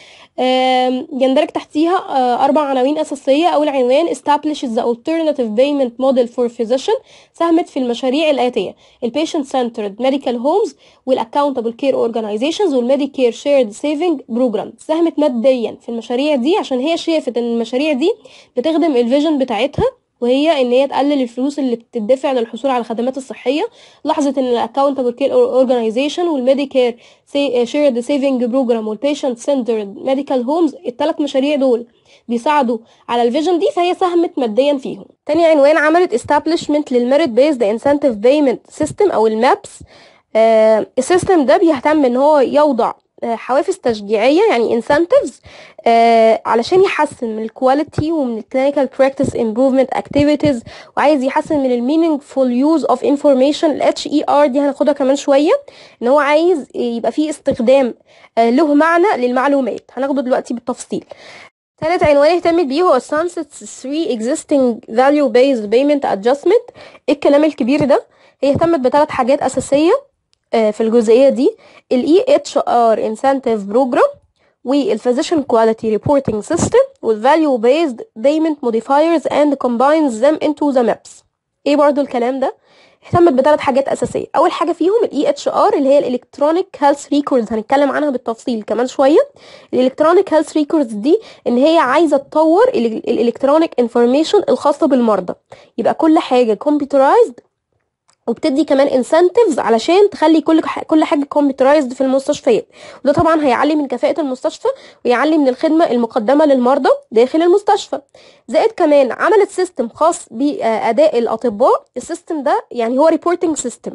يندرج تحتيها آه، أربع عناوين أساسية أول عنوان establishes the alternative payment model for physician ساهمت في المشاريع الآتية ال patient centered medical homes وال accountable care organizations وال medicare shared saving program ساهمت ماديا في المشاريع دي عشان هي شافت إن المشاريع دي بتخدم الفيجن بتاعتها وهي ان هي تقلل الفلوس اللي بتدفع للحصول على الخدمات الصحيه لاحظت ان الاكاونتبل كير اورجانيزيشن والميديكير شيرد سيفنج بروجرام والبيشنت سنترد ميديكال هومز الثلاث مشاريع دول بيساعدوا على الفيجن دي فهي ساهمت ماديا فيهم تاني عنوان عملت establishment للميريت بيزد انسنتيف بيمنت سيستم او المابس آه السيستم ده بيهتم ان هو يوضع آه، حوافز تشجيعيه يعني incentives آه علشان يحسن من الكواليتي ومن الكلينيكال براكتس امبروفمنت اكتيفيتيز وعايز يحسن من المينينجفول يوز اوف انفورميشن الاتش اي ار دي هناخدها كمان شويه ان هو عايز يبقى فيه استخدام آه له معنى للمعلومات هناخده دلوقتي بالتفصيل ثالث عنوان اهتمت بيه هو Sunset 3 Existing Value Based Payment Adjustment ايه الكلام الكبير ده هي اهتمت بثلاث حاجات أساسية آه، في الجزئية دي ال EHR Incentive Program وال Physician Quality Reporting System وال Value Based Payment Modifiers and combines them into the maps ايه برضو الكلام ده اهتمت بثلاث حاجات اساسيه اول حاجه فيهم الاي اتش ار اللي هي الالكترونيك هيلث ريكوردز هنتكلم عنها بالتفصيل كمان شويه الالكترونيك هيلث ريكوردز دي ان هي عايزه تطور الالكترونيك انفورميشن الخاصه بالمرضى يبقى كل حاجه كمبيوترايزد وبتدي كمان انسنتيفز علشان تخلي كل كل حاجه كمبيوترايزد في المستشفيات وده طبعا هيعلي من كفاءه المستشفى ويعلي من الخدمه المقدمه للمرضى داخل المستشفى زائد كمان عملت سيستم خاص باداء الاطباء السيستم ده يعني هو ريبورتنج سيستم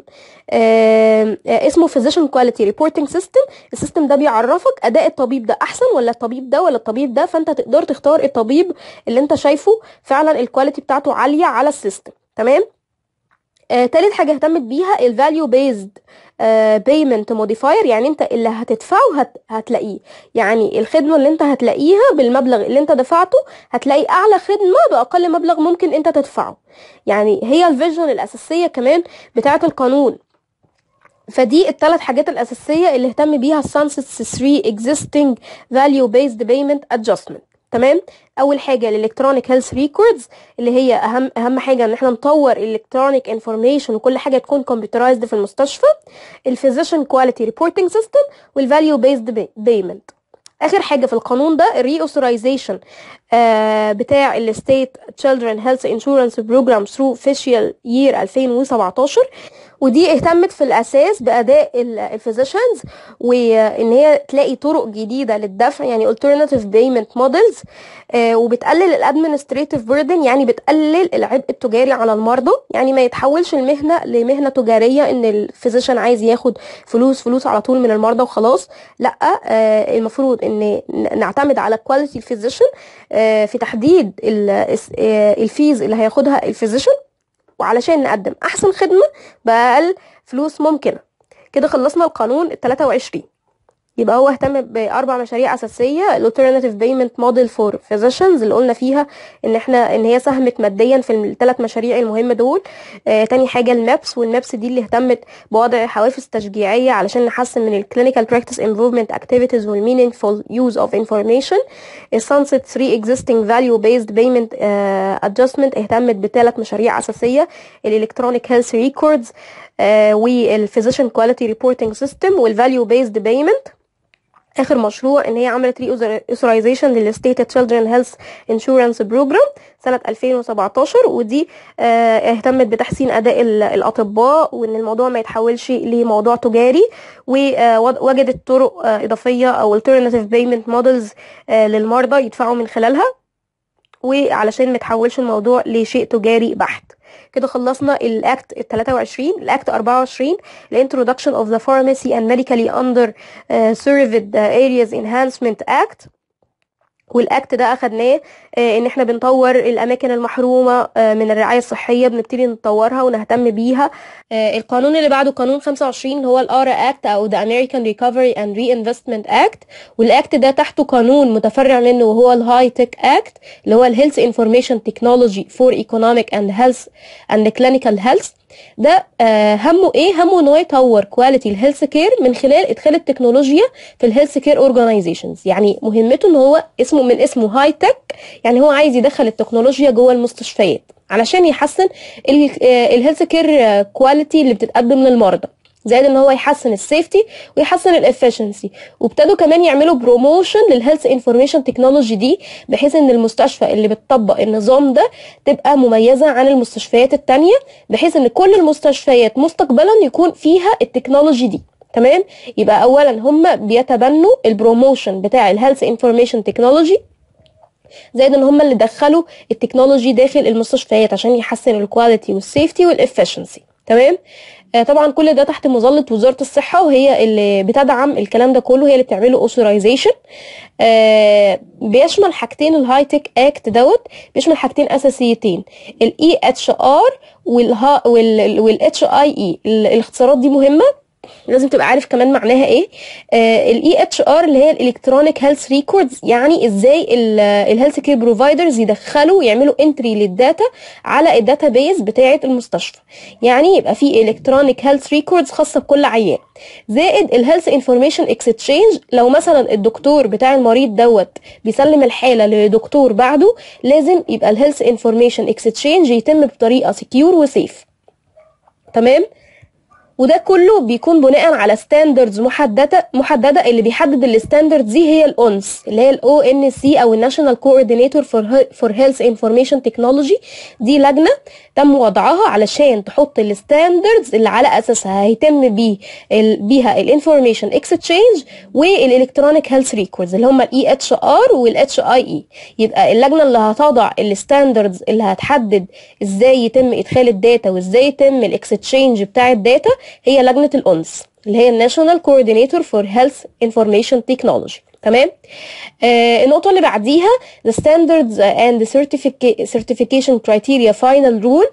اسمه فيزيشن كواليتي ريبورتنج سيستم السيستم ده بيعرفك اداء الطبيب ده احسن ولا الطبيب ده ولا الطبيب ده فانت تقدر تختار الطبيب اللي انت شايفه فعلا الكواليتي بتاعته عاليه على السيستم تمام آه، تالت حاجة اهتمت بيها ال value based آه، payment modifier يعني انت اللي هتدفعه هت... هتلاقيه يعني الخدمة اللي انت هتلاقيها بالمبلغ اللي انت دفعته هتلاقي اعلى خدمة باقل مبلغ ممكن انت تدفعه يعني هي الفيجن الاساسية كمان بتاعة القانون فدي الثلاث حاجات الأساسية اللي اهتم بيها Sunset 3 Existing Value Based Payment Adjustment تمام اول حاجه الالكترونيك هيلث ريكوردز اللي هي اهم اهم حاجه ان احنا نطور الالكترونيك انفورميشن وكل حاجه تكون كمبيوترايزد في المستشفى الفيزيشن كواليتي ريبورتنج سيستم والفاليو بيزد بيمنت اخر حاجه في القانون ده الري اوثرايزيشن بتاع الستيت تشيلدرن هيلث انشورنس بروجرام ثرو فيشيال يير 2017 ودي اهتمت في الاساس باداء الفيزيشنز وان هي تلاقي طرق جديده للدفع يعني alternative payment models آه وبتقلل الادمنستريتيف بيردن يعني بتقلل العبء التجاري على المرضى يعني ما يتحولش المهنه لمهنه تجاريه ان الفيزيشن عايز ياخد فلوس فلوس على طول من المرضى وخلاص لا آه المفروض ان نعتمد على كواليتي الفيزيشن آه في تحديد الفيز اللي هياخدها الفيزيشن وعلشان نقدم احسن خدمه باقل فلوس ممكنه كده خلصنا القانون ال 23 يبقى هو اهتم باربع مشاريع اساسيه الالترناتيف بيمنت موديل فور فيزيشنز اللي قلنا فيها ان احنا ان هي ساهمت ماديا في الثلاث مشاريع المهمه دول آه تاني حاجه المابس والمابس دي اللي اهتمت بوضع حوافز تشجيعيه علشان نحسن من الكلينيكال براكتس امبروفمنت اكتيفيتيز والمينينجفول يوز اوف انفورميشن السانسيت 3 اكزيستنج فاليو بيزد بيمنت ادجستمنت اهتمت بثلاث مشاريع اساسيه الالكترونيك هيلث ريكوردز والفيزيشن كواليتي ريبورتنج سيستم والفاليو بيزد بيمنت اخر مشروع ان هي عملت ري اوثرايزيشن للستيت تشيلدرن هيلث انشورنس بروجرام سنه 2017 ودي اه اهتمت بتحسين اداء الاطباء وان الموضوع ما يتحولش لموضوع تجاري ووجدت طرق اه اضافيه او alternative payment models اه للمرضى يدفعوا من خلالها وعلشان ما يتحولش الموضوع لشيء تجاري بحت كده خلصنا الاكت ال 23 الاكت 24 الانترودكشن اوف ذا فارماسي اند ميديكالي اندر سيرفيد ارياز انهانسمنت اكت والاكت ده اخدناه آه، ان احنا بنطور الاماكن المحرومه آه، من الرعايه الصحيه بنبتدي نطورها ونهتم بيها آه، القانون اللي بعده قانون 25 اللي هو الارا اكت او the American Recovery and Reinvestment Act والاكت ده تحته قانون متفرع منه وهو الهاي تك اكت اللي هو الهيلث انفورميشن تكنولوجي فور ايكونوميك اند هيلث اند كلينيكال هيلث ده آه همه ايه همه ان هو يطور كواليتي الهيلث كير من خلال ادخال التكنولوجيا في الهيلث كير اورجانيزيشنز يعني مهمته ان هو اسمه من اسمه هاي تك يعني هو عايز يدخل التكنولوجيا جوه المستشفيات علشان يحسن الهيلث كير كواليتي اللي بتتقدم للمرضى زائد ان هو يحسن السيفتي ويحسن الافشنسي وابتدوا كمان يعملوا بروموشن للهيلث انفورميشن تكنولوجي دي بحيث ان المستشفى اللي بتطبق النظام ده تبقى مميزه عن المستشفيات التانية بحيث ان كل المستشفيات مستقبلا يكون فيها التكنولوجي دي تمام يبقى اولا هم بيتبنوا البروموشن بتاع الهيلث انفورميشن تكنولوجي زائد ان هم اللي دخلوا التكنولوجي داخل المستشفيات عشان يحسن الكواليتي والسيفتي والافشنسي تمام آه، طبعا كل ده تحت مظله وزاره الصحه وهي اللي بتدعم الكلام ده كله هي اللي بتعمله اوثرايزيشن بيشمل حاجتين الهاي تك اكت دوت بيشمل حاجتين اساسيتين الاي اتش ار والاتش اي اي الاختصارات دي مهمه لازم تبقى عارف كمان معناها ايه الاي اتش ار اللي هي الالكترونيك هيلث ريكوردز يعني ازاي الهيلث كير بروفايدرز يدخلوا يعملوا انتري للداتا على الداتا بيز بتاعه المستشفى يعني يبقى في الكترونيك هيلث ريكوردز خاصه بكل عيان زائد الهيلث انفورميشن اكستشينج لو مثلا الدكتور بتاع المريض دوت بيسلم الحاله لدكتور بعده لازم يبقى الهيلث انفورميشن اكستشينج يتم بطريقه سكيور وسيف تمام وده كله بيكون بناء على ستاندردز محدده محدده اللي بيحدد الستاندردز دي هي الاونس اللي هي الاو ان سي او الناشونال كوردينيتور فور فور هيلث انفورميشن تكنولوجي دي لجنه تم وضعها علشان تحط الستاندردز اللي على اساسها هيتم بيه بيها الانفورميشن اكستشينج والالكترونيك هيلث ريكوردز اللي هم الاي اتش ار والاتش اي اي يبقى اللجنه اللي هتضع الستاندردز اللي هتحدد ازاي يتم ادخال الداتا وازاي يتم الاكستشينج بتاع الداتا هي لجنه الانس اللي هي الناشونال كوردينيتور فور هيلث انفورميشن تكنولوجي تمام آه النقطة اللي بعديها the standards and the certification criteria final rule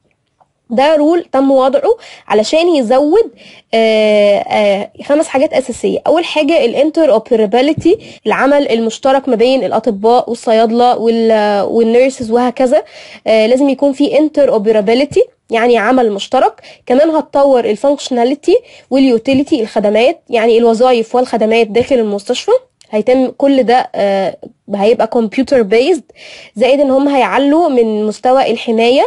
ده رول تم وضعه علشان يزود آه آه خمس حاجات اساسيه اول حاجه الانتر اوبرابيلتي العمل المشترك ما بين الاطباء والصيادله والنيرسز وهكذا آه لازم يكون في انتر اوبرابيلتي يعني عمل مشترك كمان هتطور الفانكشناليتي واليوتيليتي الخدمات يعني الوظائف والخدمات داخل المستشفى هيتم كل ده آه هيبقى كمبيوتر بيزد زائد ان هم هيعلوا من مستوى الحمايه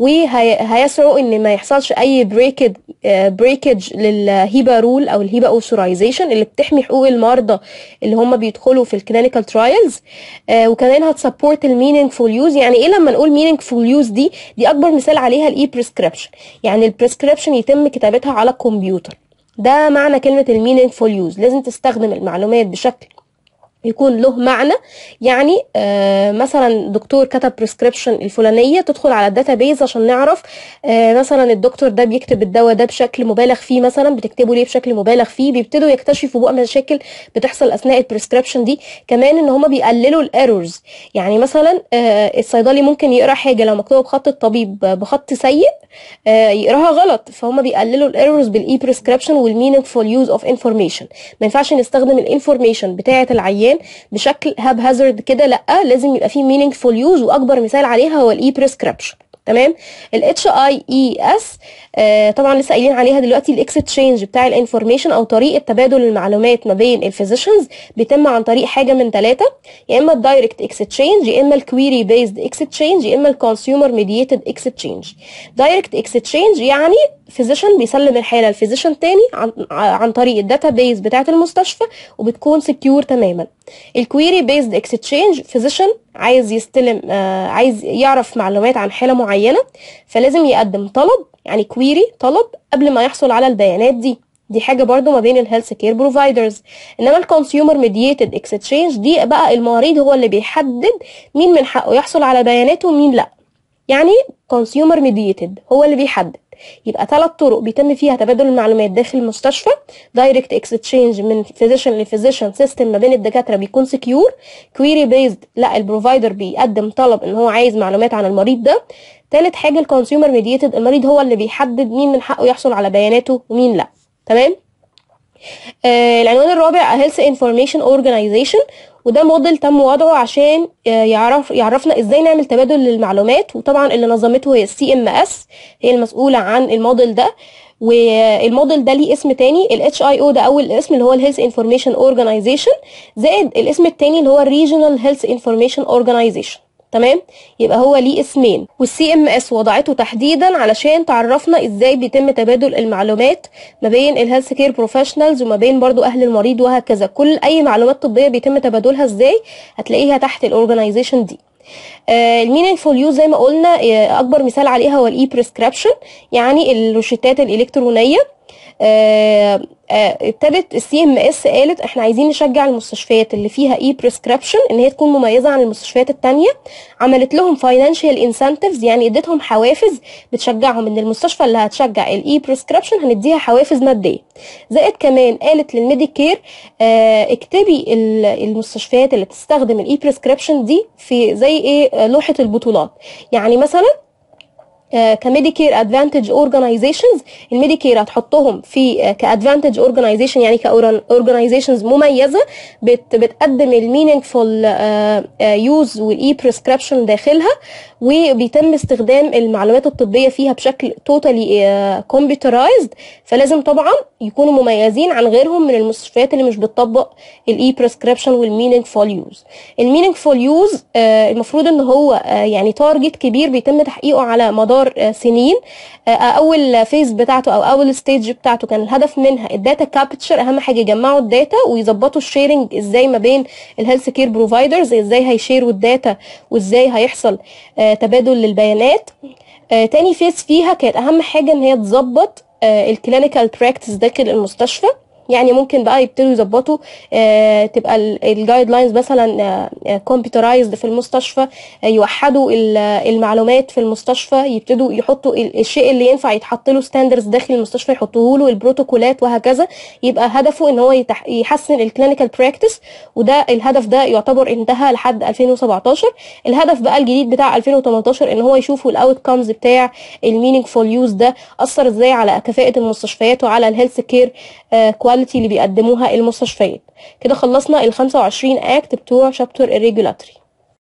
وهيسعوا ان ما يحصلش اي بريكد بريكج للهيبا رول او الهيبا اوثرايزيشن اللي بتحمي حقوق المرضى اللي هم بيدخلوا في الكلينيكال ترايلز آه وكمان هتسبورت المينينجفول يوز يعني ايه لما نقول مينينجفول يوز دي دي اكبر مثال عليها الاي بريسكريبشن يعني البريسكريبشن يتم كتابتها على الكمبيوتر ده معنى كلمة المينينجفول يوز لازم تستخدم المعلومات بشكل يكون له معنى يعني آه مثلا دكتور كتب بريسكريبشن الفلانيه تدخل على الداتا بيز عشان نعرف آه مثلا الدكتور ده بيكتب الدواء ده بشكل مبالغ فيه مثلا بتكتبه ليه بشكل مبالغ فيه بيبتدوا يكتشفوا بقى مشاكل بتحصل اثناء البريسكريبشن دي كمان ان هم بيقللوا الايرورز يعني مثلا آه الصيدلي ممكن يقرا حاجه لو مكتوبه بخط الطبيب بخط سيء آه يقراها غلط فهم بيقللوا الايرورز بالاي بريسكريبشن والمينينجفول يوز اوف انفورميشن ما ينفعش نستخدم الانفورميشن بتاعه العيان بشكل هاب هازارد كده لا لازم يبقى فيه مينينجفول يوز واكبر مثال عليها هو الاي بريسكريبشن تمام الاتش اي اي اس طبعا لسه قايلين عليها دلوقتي الاكستشينج بتاع الانفورميشن او طريقه تبادل المعلومات ما بين الفيزيشنز بيتم عن طريق حاجه من ثلاثه يا اما الدايركت اكستشينج يا اما الكويري بيزد اكستشينج يا اما الكونسيومر ميديتد اكستشينج دايركت اكستشينج يعني فيزيشن بيسلم الحاله لفيزيشن تاني عن, عن طريق الداتا بيز بتاعه المستشفى وبتكون سكيور تماما الكويري بيزد اكستشينج فيزيشن عايز يستلم آه عايز يعرف معلومات عن حاله معينه فلازم يقدم طلب يعني كويري طلب قبل ما يحصل على البيانات دي دي حاجه برضو ما بين الهيلث كير بروفايدرز انما الكونسيومر ميديتد اكستشينج دي بقى المريض هو اللي بيحدد مين من حقه يحصل على بياناته ومين لا يعني consumer mediated هو اللي بيحدد يبقى ثلاث طرق بيتم فيها تبادل المعلومات داخل المستشفى دايركت اكستشينج من فيزيشن لفيزيشن سيستم ما بين الدكاتره بيكون سكيور كويري بيزد لا البروفايدر بيقدم طلب ان هو عايز معلومات عن المريض ده ثالث حاجه الكونسيومر ميديتد المريض هو اللي بيحدد مين من حقه يحصل على بياناته ومين لا تمام آه العنوان الرابع Health Information Organization وده موديل تم وضعه عشان آه يعرف يعرفنا ازاي نعمل تبادل للمعلومات وطبعا اللي نظمته هي السي ام اس هي المسؤوله عن الموديل ده والموديل ده ليه اسم تاني الاتش اي او ده اول اسم اللي هو الهيلث انفورميشن اورجانيزيشن زائد الاسم التاني اللي هو الريجنال هيلث انفورميشن اورجانيزيشن تمام يبقى هو ليه اسمين والسي ام اس وضعته تحديدا علشان تعرفنا ازاي بيتم تبادل المعلومات ما بين الهيلث كير بروفيشنالز وما بين برضو اهل المريض وهكذا كل اي معلومات طبيه بيتم تبادلها ازاي هتلاقيها تحت الاورجنايزيشن دي المينينج فول يوز زي ما قلنا آه، اكبر مثال عليها هو الاي بريسكريبشن يعني الروشتات الالكترونيه آه، آه، ابتدت السي ام اس قالت احنا عايزين نشجع المستشفيات اللي فيها اي بريسكريبشن ان هي تكون مميزه عن المستشفيات التانية عملت لهم فاينانشال انسنتيفز يعني اديتهم حوافز بتشجعهم ان المستشفى اللي هتشجع الاي بريسكريبشن هنديها حوافز ماديه زائد كمان قالت للميديكير اه اكتبي ال- المستشفيات اللي بتستخدم الاي بريسكريبشن دي في زي ايه آه، لوحه البطولات يعني مثلا كميديكير ادفانتج اورجانيزيشنز الميديكير هتحطهم في كادفانتج اورجانيزيشن يعني كاورجانيزيشنز مميزه بت بتقدم المينينجفول يوز والاي بريسكريبشن داخلها وبيتم استخدام المعلومات الطبيه فيها بشكل توتالي كمبيوترايزد فلازم طبعا يكونوا مميزين عن غيرهم من المستشفيات اللي مش بتطبق الاي بريسكريبشن والمينينجفول يوز المينينجفول يوز المفروض ان هو آه، يعني تارجت كبير بيتم تحقيقه على مدار آه، سنين آه، اول فيز بتاعته او اول ستيج بتاعته كان الهدف منها الداتا كابتشر اهم حاجه يجمعوا الداتا ويظبطوا الشيرنج ازاي ما بين الهيلث كير بروفايدرز ازاي هيشيروا الداتا وازاي هيحصل آه، تبادل للبيانات آه، تاني فيز فيها كانت اهم حاجه ان هي تظبط الكلينيكال براكتس داخل المستشفى يعني ممكن بقى يبتدوا يظبطوا آه، تبقى الجايد لاينز مثلا كمبيوترايزد في المستشفى آه، يوحدوا ال- المعلومات في المستشفى يبتدوا يحطوا ال- الشيء اللي ينفع يتحط له ستاندرز داخل المستشفى يحطوه له البروتوكولات وهكذا يبقى هدفه ان هو يتح- يحسن الكلينيكال براكتس وده الهدف ده يعتبر انتهى لحد 2017 الهدف بقى الجديد بتاع 2018 ان هو يشوفوا الاوت كامز بتاع المينينجفول يوز ده اثر ازاي على كفاءه المستشفيات وعلى الهيلث كير كواليتي اللي بيقدموها المستشفيات كده خلصنا ال 25 اكت بتوع شابتر الريجولاتوري